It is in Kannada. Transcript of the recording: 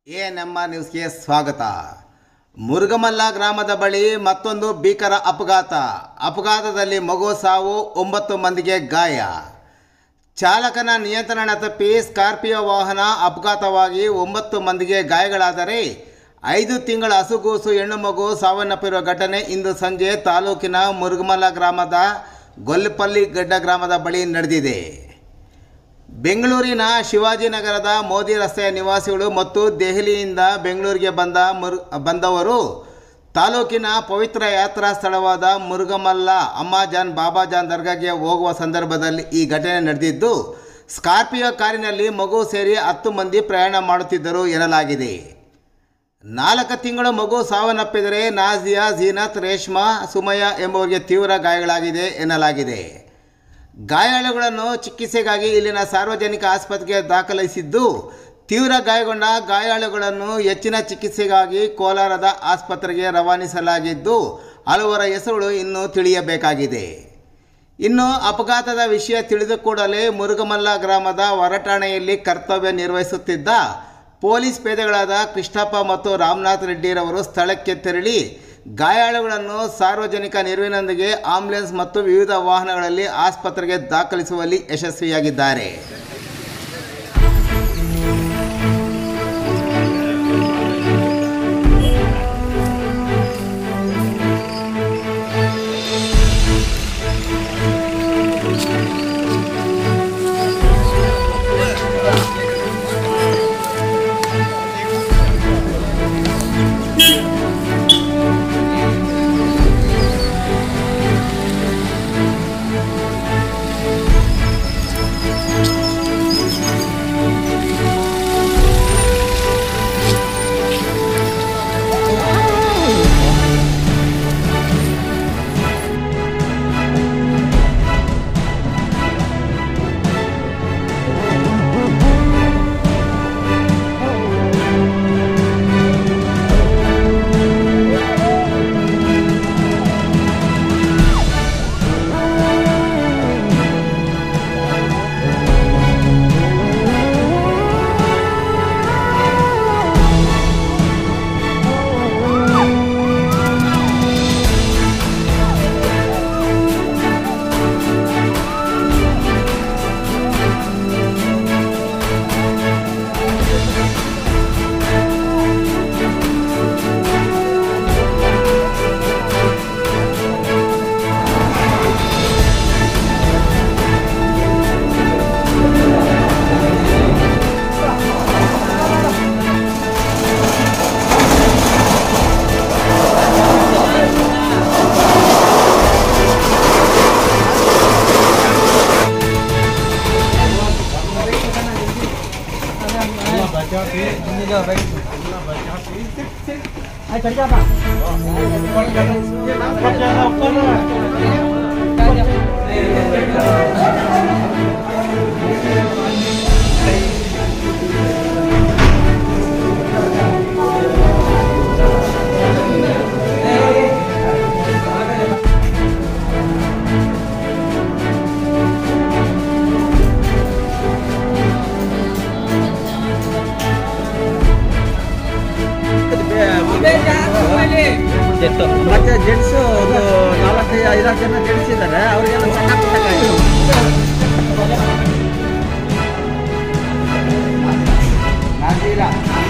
ಎ ನಮ್ಮ ನ್ಯೂಸ್ಗೆ ಸ್ವಾಗತ ಮುರುಗಮಲ್ಲ ಗ್ರಾಮದ ಬಳಿ ಮತ್ತೊಂದು ಭೀಕರ ಅಪಘಾತ ಅಪಘಾತದಲ್ಲಿ ಮಗು ಸಾವು ಒಂಬತ್ತು ಮಂದಿಗೆ ಗಾಯ ಚಾಲಕನ ನಿಯಂತ್ರಣ ತಪ್ಪಿ ಸ್ಕಾರ್ಪಿಯೋ ವಾಹನ ಅಪಘಾತವಾಗಿ ಒಂಬತ್ತು ಮಂದಿಗೆ ಗಾಯಗಳಾದರೆ ಐದು ತಿಂಗಳ ಹಸುಗೂಸು ಹೆಣ್ಣು ಮಗು ಸಾವನ್ನಪ್ಪಿರುವ ಘಟನೆ ಇಂದು ಸಂಜೆ ತಾಲೂಕಿನ ಮುರುಗಮಲ್ಲ ಗ್ರಾಮದ ಗೊಲ್ಲಪಲ್ಲಿ ಗಡ್ಡ ಗ್ರಾಮದ ಬಳಿ ನಡೆದಿದೆ ಬೆಂಗಳೂರಿನ ಶಿವಾಜಿನಗರದ ಮೋದಿ ರಸ್ತೆಯ ನಿವಾಸಿಗಳು ಮತ್ತು ದೆಹಲಿಯಿಂದ ಬೆಂಗಳೂರಿಗೆ ಬಂದ ಮುರು ಬಂದವರು ತಾಲೂಕಿನ ಪವಿತ್ರ ಯಾತ್ರಾ ಸ್ಥಳವಾದ ಮುರುಗಮಲ್ಲ ಅಮ್ಮಾಜಾನ್ ಬಾಬಾಜಾನ್ ದರ್ಗಾಗೆ ಹೋಗುವ ಸಂದರ್ಭದಲ್ಲಿ ಈ ಘಟನೆ ನಡೆದಿದ್ದು ಸ್ಕಾರ್ಪಿಯೋ ಕಾರಿನಲ್ಲಿ ಮಗು ಸೇರಿ ಹತ್ತು ಮಂದಿ ಪ್ರಯಾಣ ಮಾಡುತ್ತಿದ್ದರು ಎನ್ನಲಾಗಿದೆ ನಾಲ್ಕು ತಿಂಗಳು ಮಗು ಸಾವನ್ನಪ್ಪಿದರೆ ನಾಜಿಯಾ ಜೀನತ್ ರೇಷ್ಮಾ ಸುಮಯ್ಯ ಎಂಬುವರಿಗೆ ತೀವ್ರ ಗಾಯಗಳಾಗಿದೆ ಎನ್ನಲಾಗಿದೆ ಗಾಯಾಳುಗಳನ್ನು ಚಿಕಿತ್ಸೆಗಾಗಿ ಇಲ್ಲಿನ ಸಾರ್ವಜನಿಕ ಆಸ್ಪತ್ರೆಗೆ ದಾಖಲಿಸಿದ್ದು ತೀವ್ರ ಗಾಯಗೊಂಡ ಗಾಯಾಳುಗಳನ್ನು ಹೆಚ್ಚಿನ ಚಿಕಿತ್ಸೆಗಾಗಿ ಕೋಲಾರದ ಆಸ್ಪತ್ರೆಗೆ ರವಾನಿಸಲಾಗಿದ್ದು ಹಲವರ ಹೆಸರುಗಳು ಇನ್ನೂ ತಿಳಿಯಬೇಕಾಗಿದೆ ಇನ್ನು ಅಪಘಾತದ ವಿಷಯ ತಿಳಿದ ಕೂಡಲೇ ಮುರುಗಮಲ್ಲ ಗ್ರಾಮದ ಹೊರಠಾಣೆಯಲ್ಲಿ ಕರ್ತವ್ಯ ನಿರ್ವಹಿಸುತ್ತಿದ್ದ ಪೊಲೀಸ್ ಪೇದೆಗಳಾದ ಕೃಷ್ಣಪ್ಪ ಮತ್ತು ರಾಮನಾಥ್ ರೆಡ್ಡಿರವರು ಸ್ಥಳಕ್ಕೆ ತೆರಳಿ ಗಾಯಾಳುಗಳನ್ನು ಸಾರ್ವಜನಿಕ ನೆರವಿನೊಂದಿಗೆ ಆಂಬ್ಯುಲೆನ್ಸ್ ಮತ್ತು ವಿವಿಧ ವಾಹನಗಳಲ್ಲಿ ಆಸ್ಪತ್ರೆಗೆ ದಾಖಲಿಸುವಲ್ಲಿ ಯಶಸ್ವಿಯಾಗಿದ್ದಾರೆ ಮತ್ತೆ ಜೆಂಟ್ಸ್ ಒಂದು ನಾಲ್ಕೈದು ಐದಾರು ಜನ ಜೆಂಟ್ಸ್ ಇದ್ದಾರೆ ಅವರಿಗೆಲ್ಲ ಸಣ್ಣ ಪುಟ್ಟ ಗಾಯ. ನಾಲ್ಕೀರ.